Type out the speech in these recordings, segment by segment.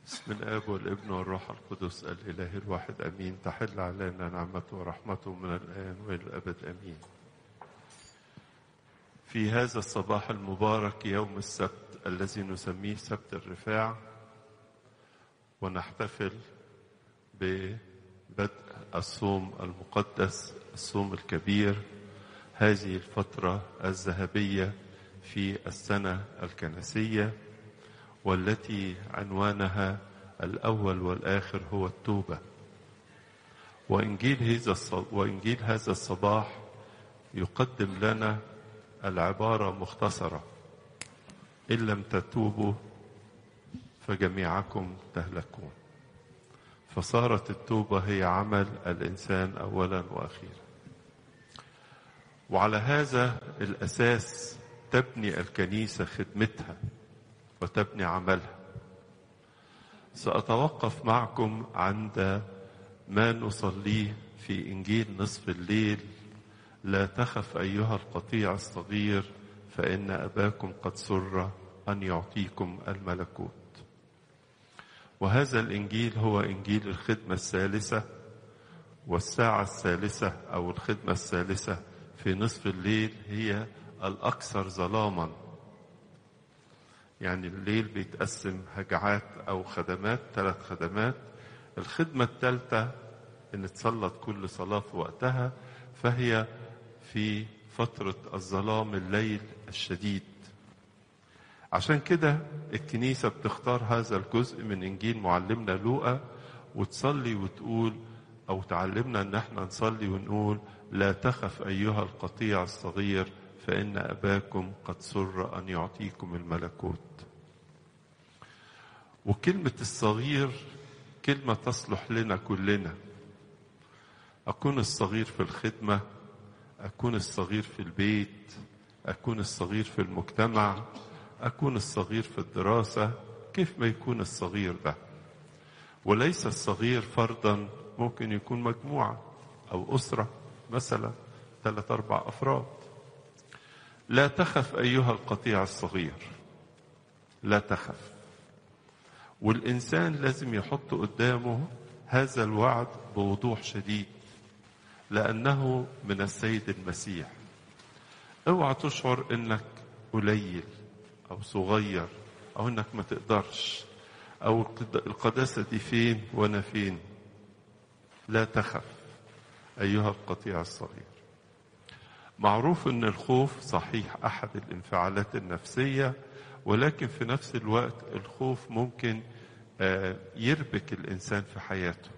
بسم الاب والابن والروح القدس الاله الواحد امين تحل علينا نعمته ورحمته من الان والى الابد امين في هذا الصباح المبارك يوم السبت الذي نسميه سبت الرفاع ونحتفل ببدء الصوم المقدس الصوم الكبير هذه الفتره الذهبيه في السنه الكنسيه والتي عنوانها الأول والآخر هو التوبة وإنجيل هذا وإنجيل هذا الصباح يقدم لنا العبارة مختصرة إن لم تتوبوا فجميعكم تهلكون فصارت التوبة هي عمل الإنسان أولا وأخيرا وعلى هذا الأساس تبني الكنيسة خدمتها وتبني عملها سأتوقف معكم عند ما نصليه في إنجيل نصف الليل لا تخف أيها القطيع الصغير فإن أباكم قد سر أن يعطيكم الملكوت وهذا الإنجيل هو إنجيل الخدمة الثالثة والساعة الثالثة أو الخدمة الثالثة في نصف الليل هي الأكثر ظلاما يعني الليل بيتقسم هجعات أو خدمات ثلاث خدمات الخدمة الثالثة إن تصلت كل صلاة في وقتها فهي في فترة الظلام الليل الشديد عشان كده الكنيسة بتختار هذا الجزء من إنجيل معلمنا لوقا وتصلي وتقول أو تعلمنا إن احنا نصلي ونقول لا تخف أيها القطيع الصغير فإن أباكم قد سر أن يعطيكم الملكوت وكلمة الصغير كلمة تصلح لنا كلنا أكون الصغير في الخدمة أكون الصغير في البيت أكون الصغير في المجتمع أكون الصغير في الدراسة كيف ما يكون الصغير ده وليس الصغير فردا ممكن يكون مجموعة أو أسرة مثلا ثلاث أربع أفراد لا تخف أيها القطيع الصغير لا تخف والإنسان لازم يحط قدامه هذا الوعد بوضوح شديد لأنه من السيد المسيح اوعى تشعر انك قليل او صغير او انك ما تقدرش او القداسة دي فين وانا فين لا تخف ايها القطيع الصغير معروف ان الخوف صحيح احد الانفعالات النفسيه ولكن في نفس الوقت الخوف ممكن يربك الانسان في حياته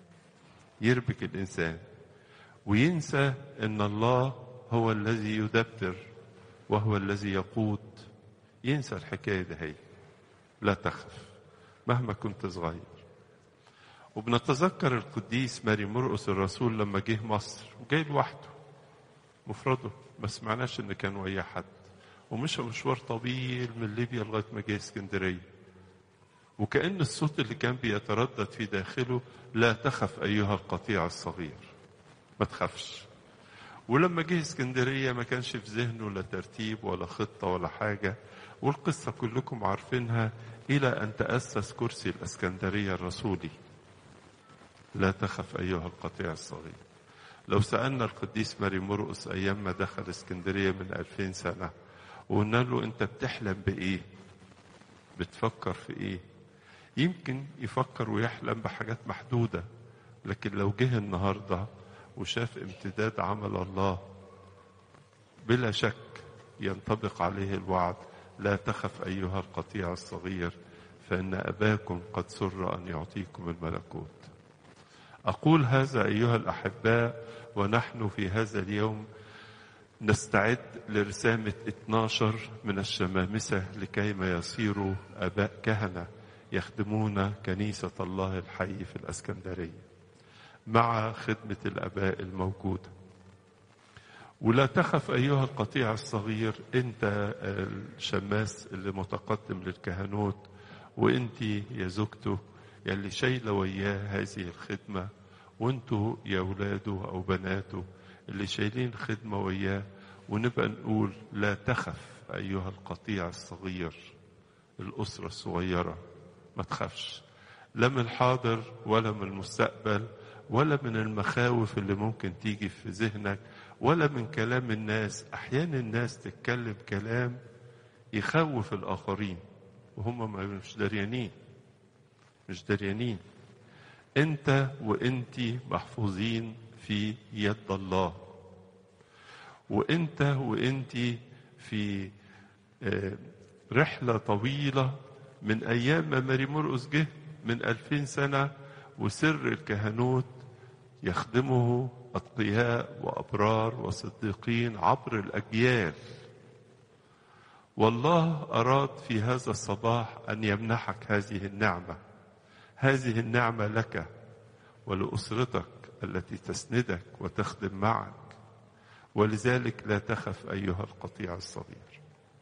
يربك الانسان وينسى ان الله هو الذي يدبر وهو الذي يقود ينسى الحكايه دي هي لا تخف مهما كنت صغير وبنتذكر القديس ماري مرقس الرسول لما جه مصر وجاي لوحده مفرده ما سمعناش ان كان وياه حد ومشى مشوار طويل من ليبيا لغايه ما جه اسكندريه وكأن الصوت اللي كان بيتردد في داخله لا تخف أيها القطيع الصغير ما تخافش ولما جه اسكندرية ما كانش في ذهنه لا ترتيب ولا خطة ولا حاجة والقصة كلكم عارفينها إلى أن تأسس كرسي الإسكندرية الرسولي لا تخف أيها القطيع الصغير لو سألنا القديس ماري مرقس أيام ما دخل اسكندرية من ألفين سنة وقلنا له أنت بتحلم بإيه بتفكر في إيه يمكن يفكر ويحلم بحاجات محدودة لكن لو جه النهاردة وشاف امتداد عمل الله بلا شك ينطبق عليه الوعد لا تخف أيها القطيع الصغير فإن أباكم قد سر أن يعطيكم الملكوت أقول هذا أيها الأحباء ونحن في هذا اليوم نستعد لرسامة 12 من الشمامسة لكي ما يصيروا أباء كهنة يخدمون كنيسة الله الحي في الأسكندرية مع خدمة الأباء الموجودة ولا تخف أيها القطيع الصغير أنت الشماس اللي متقدم للكهنوت وأنت يا زوجته يلي شايلة وياه هذه الخدمة وانتوا يا أولاده أو بناته اللي شايلين خدمة وياه ونبقى نقول لا تخف أيها القطيع الصغير الأسرة الصغيرة ما تخافش لا من الحاضر ولا من المستقبل ولا من المخاوف اللي ممكن تيجي في ذهنك ولا من كلام الناس احيانا الناس تتكلم كلام يخوف الاخرين وهم مش دريانين مش دريانين انت وانتي محفوظين في يد الله وانت وانتي في رحلة طويلة من أيام ما ماري مرقس جه من ألفين سنة وسر الكهنوت يخدمه أتقياء وأبرار وصديقين عبر الأجيال والله أراد في هذا الصباح أن يمنحك هذه النعمة هذه النعمة لك ولأسرتك التي تسندك وتخدم معك ولذلك لا تخف أيها القطيع الصغير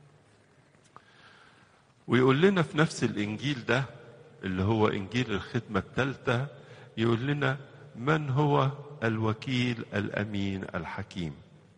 ويقول لنا في نفس الإنجيل ده اللي هو إنجيل الخدمة الثالثة يقول لنا من هو الوكيل الأمين الحكيم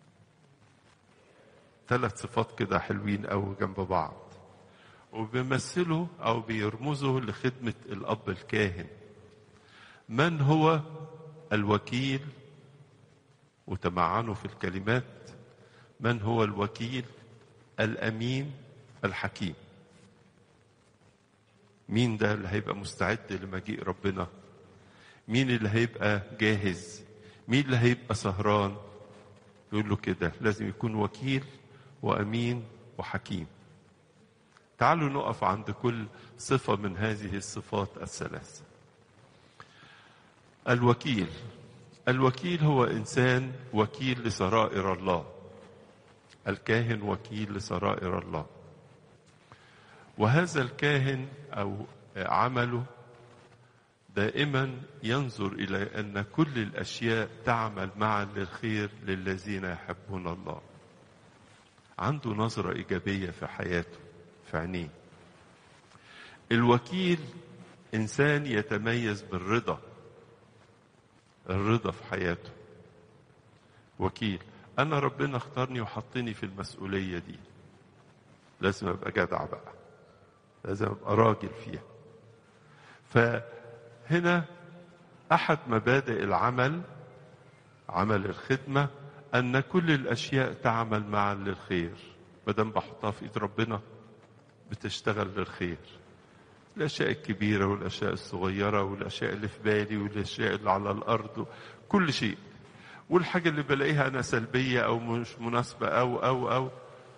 ثلاث صفات كده حلوين أوي جنب بعض وبيمثلوا أو بيرمزوا لخدمة الأب الكاهن من هو الوكيل وتمعنوا في الكلمات من هو الوكيل الأمين الحكيم مين ده اللي هيبقى مستعد لمجيء ربنا مين اللي هيبقى جاهز مين اللي هيبقى سهران يقول له كده لازم يكون وكيل وامين وحكيم تعالوا نقف عند كل صفه من هذه الصفات الثلاثه الوكيل الوكيل هو انسان وكيل لسرائر الله الكاهن وكيل لسرائر الله وهذا الكاهن او عمله دائما ينظر الى ان كل الاشياء تعمل معا للخير للذين يحبون الله عنده نظره ايجابيه في حياته في عينيه الوكيل انسان يتميز بالرضا الرضا في حياته وكيل انا ربنا اختارني وحطني في المسؤوليه دي لازم ابقى جدع بقى لازم ابقى راجل فيها فهنا احد مبادئ العمل عمل الخدمه ان كل الاشياء تعمل معا للخير ما دام بحطها في ايد ربنا بتشتغل للخير الاشياء الكبيره والاشياء الصغيره والاشياء اللي في بالي والاشياء اللي على الارض كل شيء والحاجه اللي بلاقيها انا سلبيه او مش مناسبه او او او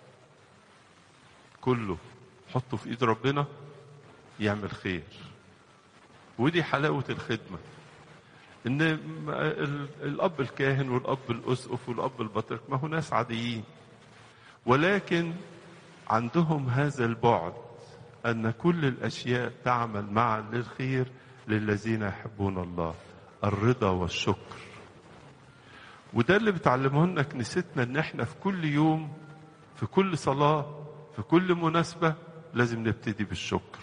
كله حطه في ايد ربنا يعمل خير ودي حلاوه الخدمه ان الاب الكاهن والاب الاسقف والاب البطرك ما هو ناس عاديين ولكن عندهم هذا البعد ان كل الاشياء تعمل معا للخير للذين يحبون الله الرضا والشكر وده اللي بتعلمه لنا كنيستنا ان احنا في كل يوم في كل صلاه في كل مناسبه لازم نبتدي بالشكر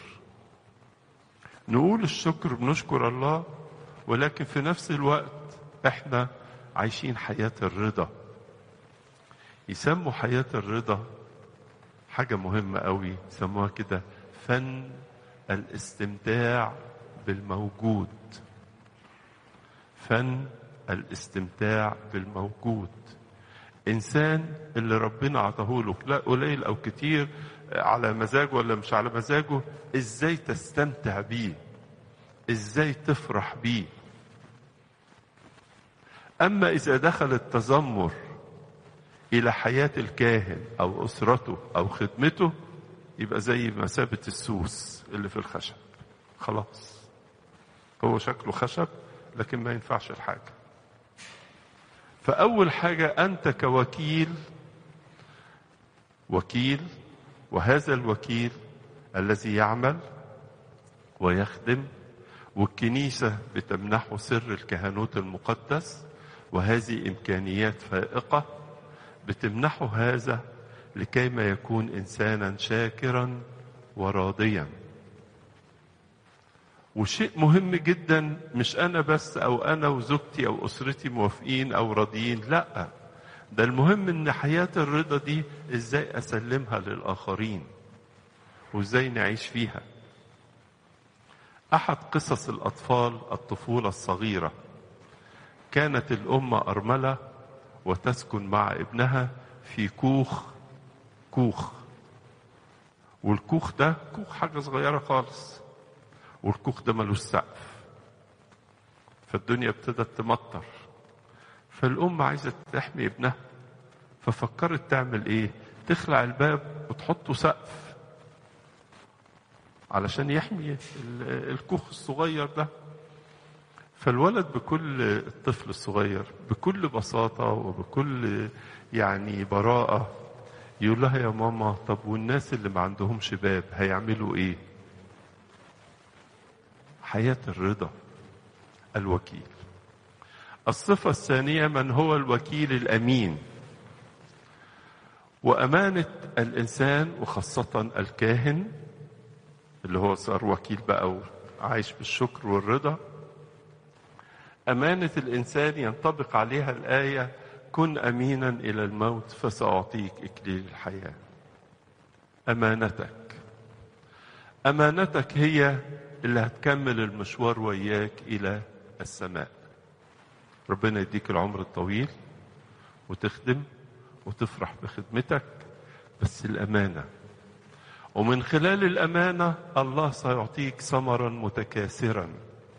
نقول الشكر بنشكر الله ولكن في نفس الوقت احنا عايشين حياه الرضا يسموا حياه الرضا حاجه مهمه قوي يسموها كده فن الاستمتاع بالموجود فن الاستمتاع بالموجود انسان اللي ربنا عطاه له لا قليل او كتير على مزاجه ولا مش على مزاجه ازاي تستمتع بيه ازاي تفرح بيه اما اذا دخل التذمر الى حياه الكاهن او اسرته او خدمته يبقى زي مثابه السوس اللي في الخشب خلاص هو شكله خشب لكن ما ينفعش الحاجه فاول حاجه انت كوكيل وكيل وهذا الوكيل الذي يعمل ويخدم والكنيسه بتمنحه سر الكهنوت المقدس وهذه امكانيات فائقه بتمنحه هذا لكي ما يكون انسانا شاكرا وراضيا وشيء مهم جدا مش انا بس او انا وزوجتي او اسرتي موافقين او راضيين لا ده المهم ان حياه الرضا دي ازاي اسلمها للاخرين وازاي نعيش فيها أحد قصص الأطفال الطفولة الصغيرة كانت الأم أرملة وتسكن مع ابنها في كوخ كوخ والكوخ ده كوخ حاجة صغيرة خالص والكوخ ده ملوش سقف فالدنيا ابتدت تمطر فالأم عايزة تحمي ابنها ففكرت تعمل ايه تخلع الباب وتحطه سقف علشان يحمي الكوخ الصغير ده فالولد بكل الطفل الصغير بكل بساطة وبكل يعني براءة يقول لها يا ماما طب والناس اللي ما عندهمش باب هيعملوا ايه حياة الرضا الوكيل الصفة الثانية من هو الوكيل الأمين وأمانة الإنسان وخاصة الكاهن اللي هو صار وكيل بقى وعايش بالشكر والرضا أمانة الإنسان ينطبق عليها الآية كن أمينا إلى الموت فسأعطيك إكليل الحياة أمانتك أمانتك هي اللي هتكمل المشوار وياك إلى السماء ربنا يديك العمر الطويل وتخدم وتفرح بخدمتك بس الأمانة ومن خلال الأمانة الله سيعطيك ثمرا متكاثرا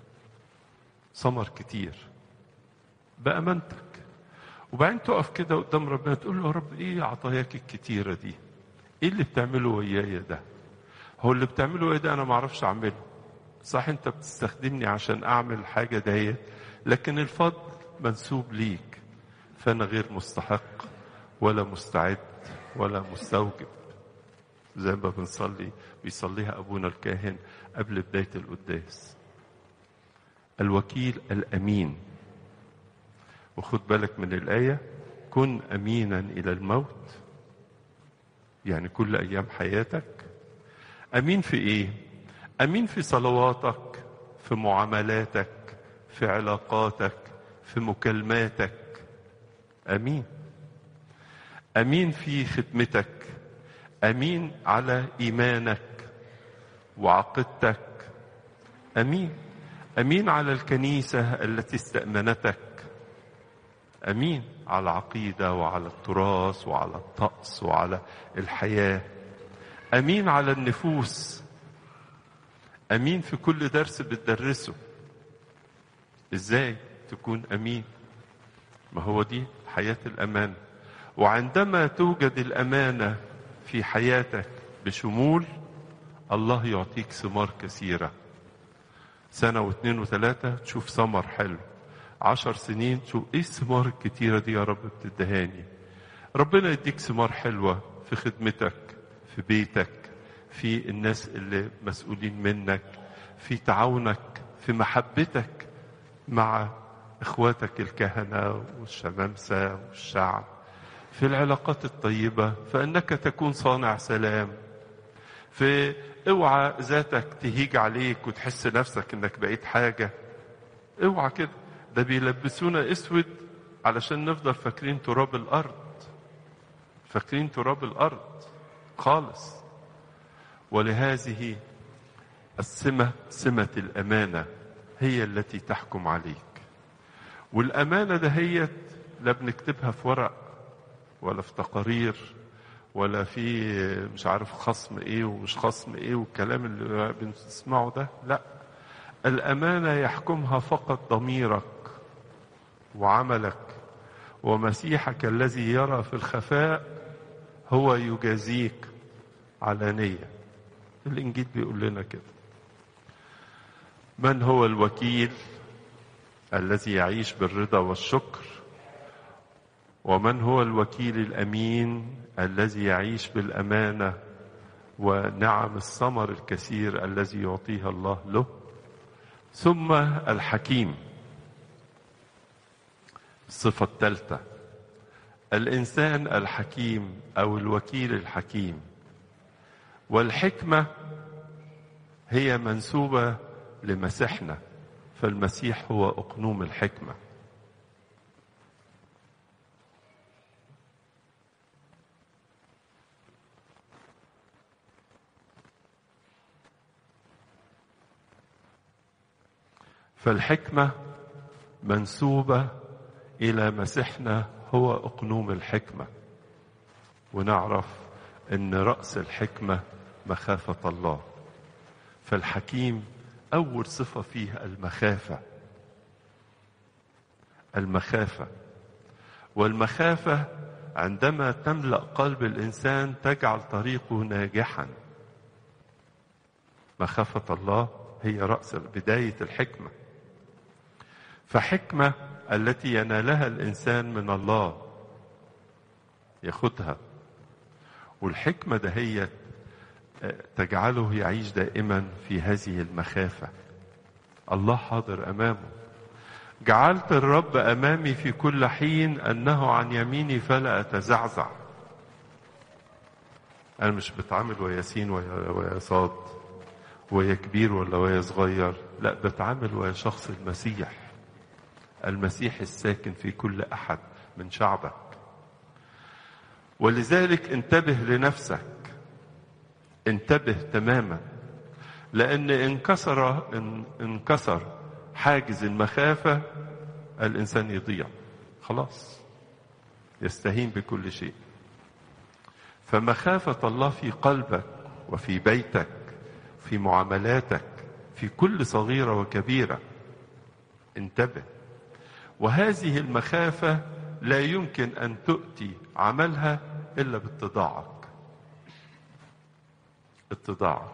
ثمر كتير بأمانتك وبعدين تقف كده قدام ربنا تقول له يا رب ايه عطاياك الكتيرة دي ايه اللي بتعمله ويايا ده هو اللي بتعمله ويايا ده انا ما اعرفش اعمله صح انت بتستخدمني عشان اعمل الحاجة ديت لكن الفضل منسوب ليك فانا غير مستحق ولا مستعد ولا مستوجب زي ما بنصلي بيصليها ابونا الكاهن قبل بدايه القداس الوكيل الامين وخد بالك من الايه كن امينا الى الموت يعني كل ايام حياتك امين في ايه امين في صلواتك في معاملاتك في علاقاتك في مكالماتك امين امين في خدمتك امين على ايمانك وعقيدتك امين امين على الكنيسه التي استامنتك امين على العقيده وعلى التراث وعلى الطقس وعلى الحياه امين على النفوس امين في كل درس بتدرسه ازاي تكون امين ما هو دي حياه الامانه وعندما توجد الامانه في حياتك بشمول الله يعطيك ثمار كثيره سنه واثنين وثلاثه تشوف ثمر حلو عشر سنين تشوف ايه الثمار الكتيره دي يا رب بتدهاني ربنا يديك ثمار حلوه في خدمتك في بيتك في الناس اللي مسؤولين منك في تعاونك في محبتك مع اخواتك الكهنه والشمامسه والشعب في العلاقات الطيبه فانك تكون صانع سلام في اوعى ذاتك تهيج عليك وتحس نفسك انك بقيت حاجه اوعى كده ده بيلبسونا اسود علشان نفضل فاكرين تراب الارض فاكرين تراب الارض خالص ولهذه السمه سمه الامانه هي التي تحكم عليك والامانه دهيت لا بنكتبها في ورق ولا في تقارير ولا في مش عارف خصم ايه ومش خصم ايه والكلام اللي بنسمعه ده لا الامانه يحكمها فقط ضميرك وعملك ومسيحك الذي يرى في الخفاء هو يجازيك علانيه الانجيل بيقول لنا كده من هو الوكيل الذي يعيش بالرضا والشكر ومن هو الوكيل الامين الذي يعيش بالامانه ونعم الثمر الكثير الذي يعطيها الله له ثم الحكيم الصفه الثالثه الانسان الحكيم او الوكيل الحكيم والحكمه هي منسوبه لمسيحنا فالمسيح هو اقنوم الحكمه فالحكمة منسوبة إلى مسيحنا هو أقنوم الحكمة ونعرف أن رأس الحكمة مخافة الله فالحكيم أول صفة فيه المخافة المخافة والمخافة عندما تملأ قلب الإنسان تجعل طريقه ناجحا مخافة الله هي رأس بداية الحكمة فحكمة التي ينالها الإنسان من الله ياخدها والحكمة دهيت تجعله يعيش دائما في هذه المخافة الله حاضر أمامه جعلت الرب أمامي في كل حين أنه عن يميني فلا أتزعزع أنا مش بتعامل ويا سين ويا, ويا صاد ويا كبير ولا ويا صغير لا بتعامل ويا شخص المسيح المسيح الساكن في كل أحد من شعبك ولذلك انتبه لنفسك انتبه تماما لأن انكسر انكسر حاجز المخافة الإنسان يضيع خلاص يستهين بكل شيء فمخافة الله في قلبك وفي بيتك في معاملاتك في كل صغيرة وكبيرة انتبه وهذه المخافة لا يمكن أن تؤتي عملها إلا باتضاعك اتضاعك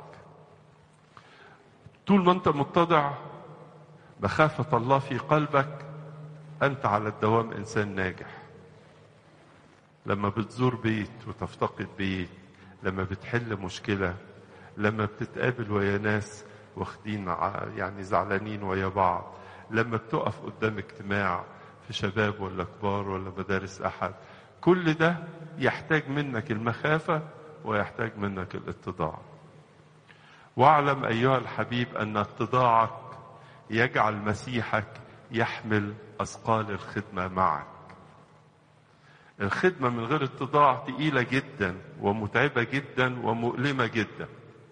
طول ما أنت متضع مخافة الله في قلبك أنت على الدوام إنسان ناجح لما بتزور بيت وتفتقد بيت لما بتحل مشكلة لما بتتقابل ويا ناس واخدين يعني زعلانين ويا بعض لما بتقف قدام اجتماع في شباب ولا كبار ولا مدارس أحد كل ده يحتاج منك المخافة ويحتاج منك الاتضاع واعلم أيها الحبيب أن اتضاعك يجعل مسيحك يحمل أثقال الخدمة معك الخدمة من غير اتضاع تقيلة جدا ومتعبة جدا ومؤلمة جدا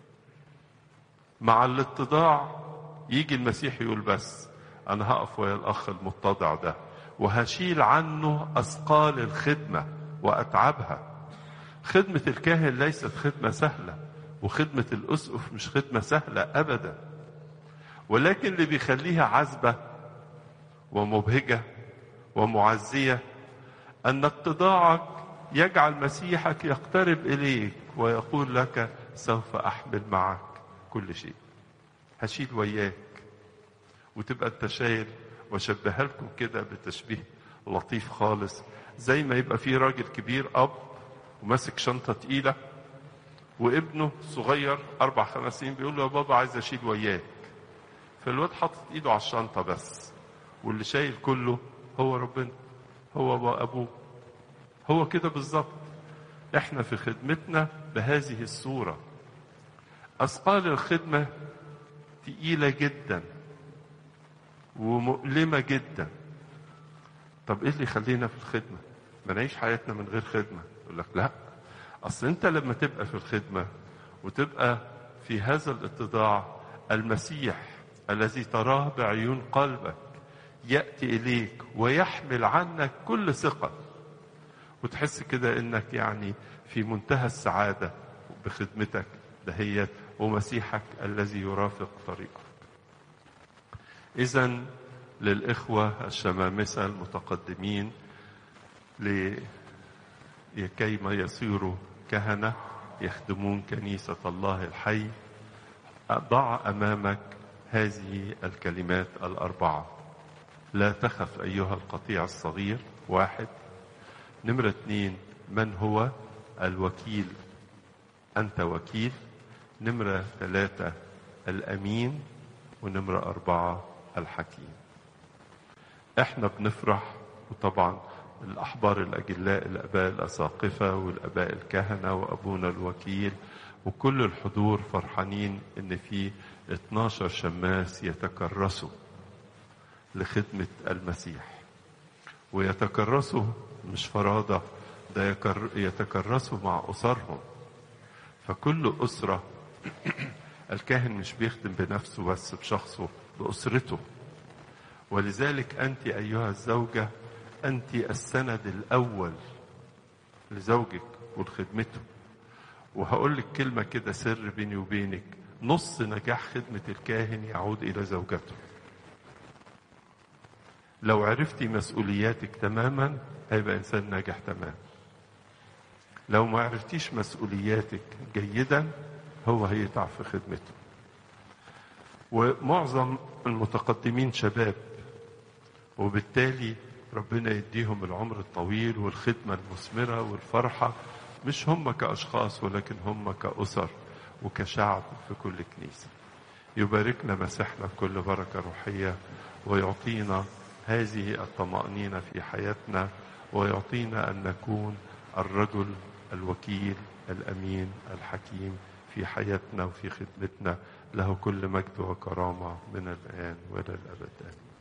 مع الاتضاع يجي المسيح يقول بس أنا هقف ويا الأخ المتضع ده وهشيل عنه أثقال الخدمة وأتعبها خدمة الكاهن ليست خدمة سهلة وخدمة الأسقف مش خدمة سهلة أبدا ولكن اللي بيخليها عذبة ومبهجة ومعزية أن اتضاعك يجعل مسيحك يقترب إليك ويقول لك سوف أحمل معك كل شيء هشيل وياك وتبقى انت شايل واشبهها لكم كده بتشبيه لطيف خالص زي ما يبقى في راجل كبير اب وماسك شنطه تقيله وابنه صغير اربع خمس سنين بيقول له يا بابا عايز اشيل وياك فالواد حاطط ايده على الشنطه بس واللي شايل كله هو ربنا هو ابوه هو كده بالظبط احنا في خدمتنا بهذه الصوره اثقال الخدمه تقيله جدا ومؤلمة جدا طب ايه اللي يخلينا في الخدمة ما نعيش حياتنا من غير خدمة يقول لك لا اصل انت لما تبقى في الخدمة وتبقى في هذا الاتضاع المسيح الذي تراه بعيون قلبك يأتي إليك ويحمل عنك كل ثقة وتحس كده انك يعني في منتهى السعادة بخدمتك دهيت ومسيحك الذي يرافق طريقك إذا للإخوة الشمامسة المتقدمين لكي ما يصيروا كهنة يخدمون كنيسة الله الحي ضع أمامك هذه الكلمات الأربعة لا تخف أيها القطيع الصغير واحد نمرة اثنين من هو الوكيل أنت وكيل نمرة ثلاثة الأمين ونمرة أربعة الحكيم احنا بنفرح وطبعا الأحبار الأجلاء الآباء الأساقفة والآباء الكهنة وأبونا الوكيل وكل الحضور فرحانين إن في 12 شماس يتكرسوا لخدمة المسيح ويتكرسوا مش فرادة ده يكر يتكرسوا مع أسرهم فكل أسرة الكاهن مش بيخدم بنفسه بس بشخصه بأسرته ولذلك أنت أيها الزوجة أنت السند الأول لزوجك ولخدمته وهقول لك كلمة كده سر بيني وبينك نص نجاح خدمة الكاهن يعود إلى زوجته لو عرفتي مسؤولياتك تماما هيبقى إنسان ناجح تمام لو ما عرفتيش مسؤولياتك جيدا هو هيتعب في خدمته ومعظم المتقدمين شباب وبالتالي ربنا يديهم العمر الطويل والخدمة المثمرة والفرحة مش هم كأشخاص ولكن هم كأسر وكشعب في كل كنيسة يباركنا مسيحنا بكل بركة روحية ويعطينا هذه الطمأنينة في حياتنا ويعطينا أن نكون الرجل الوكيل الأمين الحكيم في حياتنا وفي خدمتنا له كل مجد وكرامة من الآن وإلى الأبد آمين